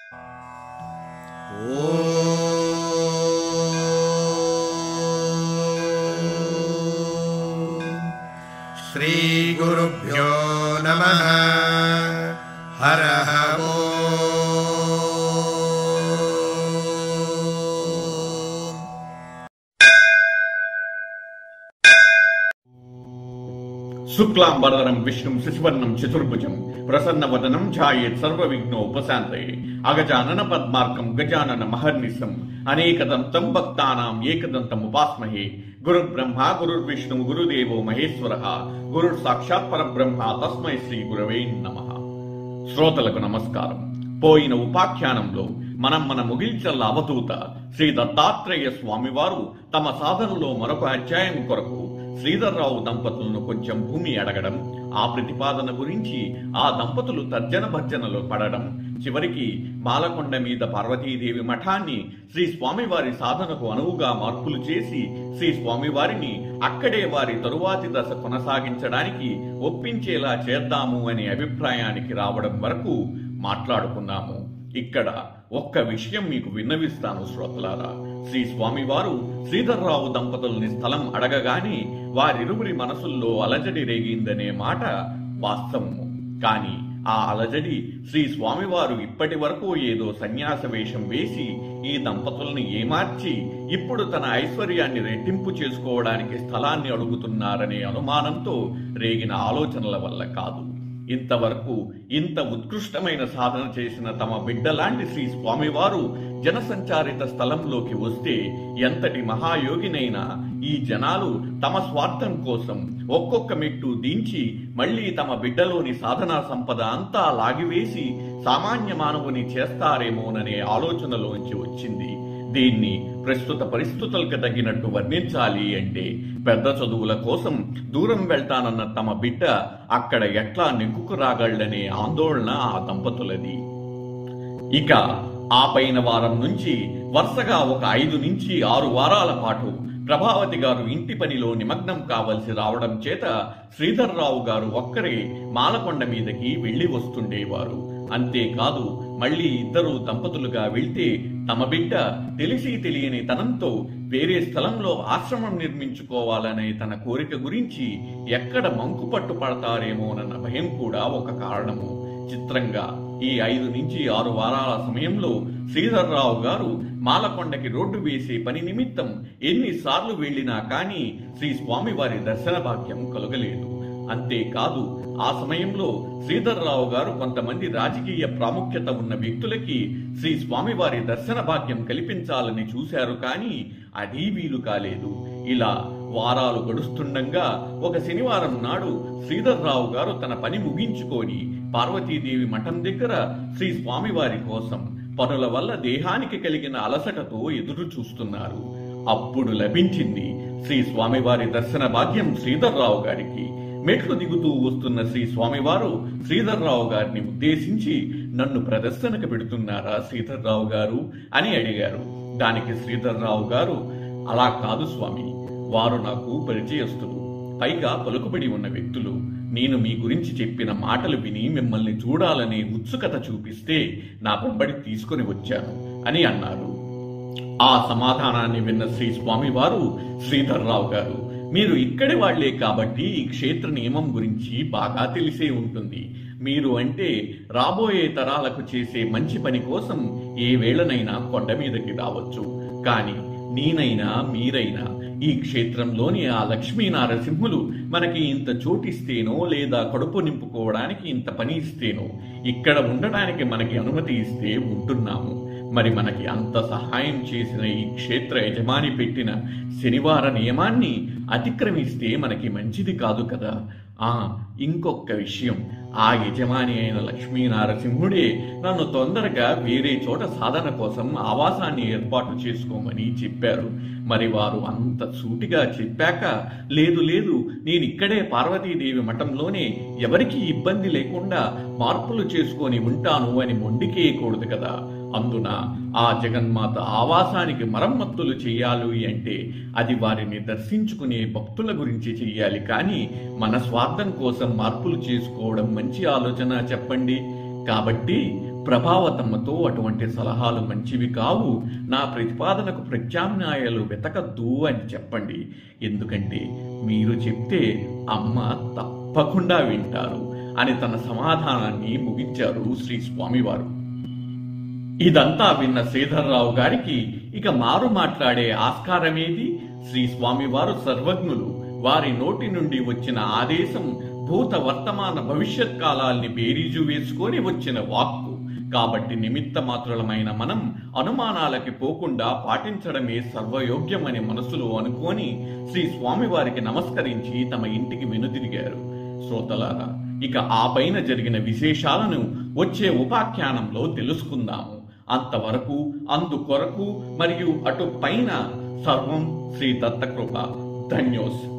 श्रीगुरुभ्यो नमः हरः ॐ శుక్లాంబరధరం విష్ణుం శశివర్ణం చతుర్భుజం ప్రసన్నవదనం ఛాయేత్ సర్వ విఘ్నోపశాంతయే అగజానన పద్మార్కం గజానన మహర్నిశం అనేకదంతం భక్తానాం ఏకదంతం ఉపాస్మహే గురు బ్రహ్మ గురు విష్ణు గురుదేవో మహేశ్వర గురు సాక్షాత్ పరబ్రహ్మ తస్మై శ్రీ గురవే నమ శ్రోతలకు నమస్కారం పోయిన ఉపాఖ్యానంలో మనం మన ముగిల్చల్ల అవధూత శ్రీ దత్తాత్రేయ స్వామివారు తమ సాధనలో మరొక అధ్యాయం కొరకు శ్రీధర్రావు దంపతులను కొంచెం భూమి అడగడం ఆ ప్రతిపాదన గురించి ఆ దంపతులు తర్జన భర్జనలో పడడం చివరికి మాలకొండ మీద పార్వతీదేవి మఠాన్ని శ్రీ స్వామివారి సాధనకు అనువుగా మార్పులు చేసి శ్రీ స్వామివారిని అక్కడే వారి తరువాతి దశ కొనసాగించడానికి ఒప్పించేలా చేద్దాము అనే అభిప్రాయానికి రావడం వరకు మాట్లాడుకున్నాము ఇక్కడ ఒక్క విషయం మీకు విన్నవిస్తాను శ్రోతలారా శ్రీ స్వామివారు శ్రీధర్రావు దంపతుల్ని స్థలం అడగగానే వారిరువురి మనసుల్లో అలజడి రేగిందనే మాట వాస్తవము కాని ఆ అలజడి శ్రీ స్వామివారు ఇప్పటి వరకు ఏదో సన్యాస వేషం వేసి ఈ దంపతుల్ని ఏమార్చి ఇప్పుడు తన ఐశ్వర్యాన్ని రెట్టింపు చేసుకోవడానికి స్థలాన్ని అడుగుతున్నారనే అనుమానంతో రేగిన ఆలోచనల వల్ల కాదు ఇంతవరకు ఇంత ఉత్కృష్టమైన సాధన చేసిన తమ బిడ్డలాంటి శ్రీ స్వామివారు జనసంచారిత స్థలంలోకి వస్తే ఎంతటి మహాయోగినైనా ఈ జనాలు తమ స్వార్థం కోసం ఒక్కొక్క మెట్టు దించి మళ్ళీ తమ బిడ్డలోని సాధనా సంపద అంతా లాగివేసి సామాన్య మానవుని చేస్తారేమోననే ఆలోచనలోంచి వచ్చింది దీన్ని ప్రస్తుత పరిస్థితులకు తగినట్టు వర్ణించాలి అంటే పెద్ద చదువుల కోసం దూరం వెళ్తానన్న తమ బిడ్డ అక్కడ ఎట్లా నెగ్గుకు రాగలడనే ఆందోళన ఆ దంపతులది ఇక ఆ పైన వారం నుంచి వరుసగా ఒక ఐదు నుంచి ఆరు వారాల పాటు ప్రభావతి గారు ఇంటి పనిలో నిమగ్నం కావలసి రావడం చేత శ్రీధర్రావు గారు ఒక్కరే మాలకొండ మీదకి వెళ్లి వస్తుండేవారు అంతేకాదు మళ్ళీ ఇద్దరు దంపతులుగా వెళ్తే తమ బిడ్డ తెలిసి తెలియని తనంతో వేరే స్థలంలో ఆశ్రమం నిర్మించుకోవాలనే తన కోరిక గురించి ఎక్కడ మంకు పట్టు పడతారేమోనన్న భయం కూడా ఒక కారణము చిత్రంగా ఈ ఐదు నుంచి ఆరు వారాల సమయంలో శ్రీధర్రావు గారు మాలకొండకి రోడ్డు వేసే పని నిమిత్తం ఎన్నిసార్లు వెళ్ళినా కానీ శ్రీ స్వామివారి దర్శన భాగ్యం కలగలేదు అంతేకాదు ఆ సమయంలో శ్రీధర్రావు గారు కొంతమంది రాజకీయ ప్రాముఖ్యత ఉన్న వ్యక్తులకి శ్రీ స్వామివారి దర్శన భాగ్యం కల్పించాలని చూశారు కానీ అది వీలు కాలేదు ఇలా వారాలు గడుస్తుండగా ఒక శనివారం నాడు శ్రీధర్రావు గారు తన పని ముగించుకొని పార్వతీదేవి మఠం దగ్గర శ్రీ స్వామివారి కోసం పనుల వల్ల దేహానికి కలిగిన అలసటతో ఎదురు చూస్తున్నారు అప్పుడు లభించింది శ్రీ స్వామివారి దర్శన భాగ్యం శ్రీధర్రావు గారికి మెట్లు దిగుతూ వస్తున్న శ్రీ స్వామివారు శ్రీధర్రావు గారిని ఉద్దేశించి నన్ను ప్రదర్శనకు పెడుతున్నారా శ్రీధర్రావు గారు అని అడిగారు దానికి శ్రీధర్రావు గారు అలా కాదు స్వామి వారు నాకు పరిచయస్తులు పైగా పలుకుబడి ఉన్న వ్యక్తులు నేను మీ గురించి చెప్పిన మాటలు విని మిమ్మల్ని చూడాలనే ఉత్సుకత చూపిస్తే నా వెంబడి తీసుకొని వచ్చాను అని అన్నారు ఆ సమాధానాన్ని విన్న శ్రీ స్వామివారు శ్రీధర్రావు గారు మీరు ఇక్కడి వాళ్లే కాబట్టి ఈ క్షేత్ర నియమం గురించి బాగా తెలిసే ఉంటుంది మీరు అంటే రాబోయే తరాలకు చేసే మంచి పని కోసం ఏ వేళనైనా కొండ మీదకి రావచ్చు కానీ నేనైనా మీరైనా ఈ క్షేత్రంలోని ఆ లక్ష్మీ నారసింహులు మనకి ఇంత చోటిస్తేనో లేదా కడుపు నింపుకోవడానికి ఇంత పని ఇస్తేనో ఇక్కడ ఉండడానికి మనకి అనుమతి ఇస్తే ఉంటున్నాము మరి మనకి అంత సహాయం చేసిన ఈ క్షేత్ర యజమాని పెట్టిన శనివార నియమాన్ని అతిక్రమిస్తే మనకి మంచిది కాదు కదా ఆ ఇంకొక విషయం ఆ యజమాని అయిన లక్ష్మీ నారసింహుడే నన్ను తొందరగా వేరే చోట సాధన కోసం ఆవాసాన్ని ఏర్పాటు చేసుకోమని చెప్పారు మరి వారు అంత సూటిగా చెప్పాక లేదు లేదు నేను ఇక్కడే పార్వతీదేవి మఠంలోనే ఎవరికి ఇబ్బంది లేకుండా మార్పులు చేసుకొని ఉంటాను అని మొండికేయకూడదు కదా అందున ఆ జగన్మాత ఆవాసానికి మరమ్మత్తులు చేయాలి అంటే అది వారిని దర్శించుకునే భక్తుల గురించి చెయ్యాలి కానీ మన స్వార్థం కోసం మార్పులు చేసుకోవడం మంచి ఆలోచన చెప్పండి కాబట్టి ప్రభావతమ్మతో అటువంటి సలహాలు మంచివి కావు నా ప్రతిపాదనకు ప్రత్యామ్నాయాలు వెతకద్దు అని చెప్పండి ఎందుకంటే మీరు చెప్తే అమ్మ తప్పకుండా వింటారు అని తన సమాధానాన్ని ముగించారు శ్రీ స్వామివారు ఇదంతా విన్న శ్రీధర్రావు గారికి ఇక మారు మాట్లాడే ఆస్కారమేది శ్రీ స్వామివారు సర్వజ్ఞులు వారి నోటి నుండి వచ్చిన ఆదేశం భూత వర్తమాన భవిష్యత్ కాలాల్ని బేరీజు వేసుకొని వచ్చిన వాక్కు కాబట్టి నిమిత్త మాత్రులమైన మనం అనుమానాలకి పోకుండా పాటించడమే సర్వయోగ్యమని మనసులో అనుకొని శ్రీ స్వామివారికి నమస్కరించి తమ ఇంటికి వెనుదిరిగారు శ్రోతలారా ఇక ఆ పైన జరిగిన విశేషాలను వచ్చే ఉపాఖ్యానంలో తెలుసుకుందాము అంతవరకు అందుకొరకు మరియు అటు పైన సర్వం శ్రీ దత్తకృప ధన్యోస్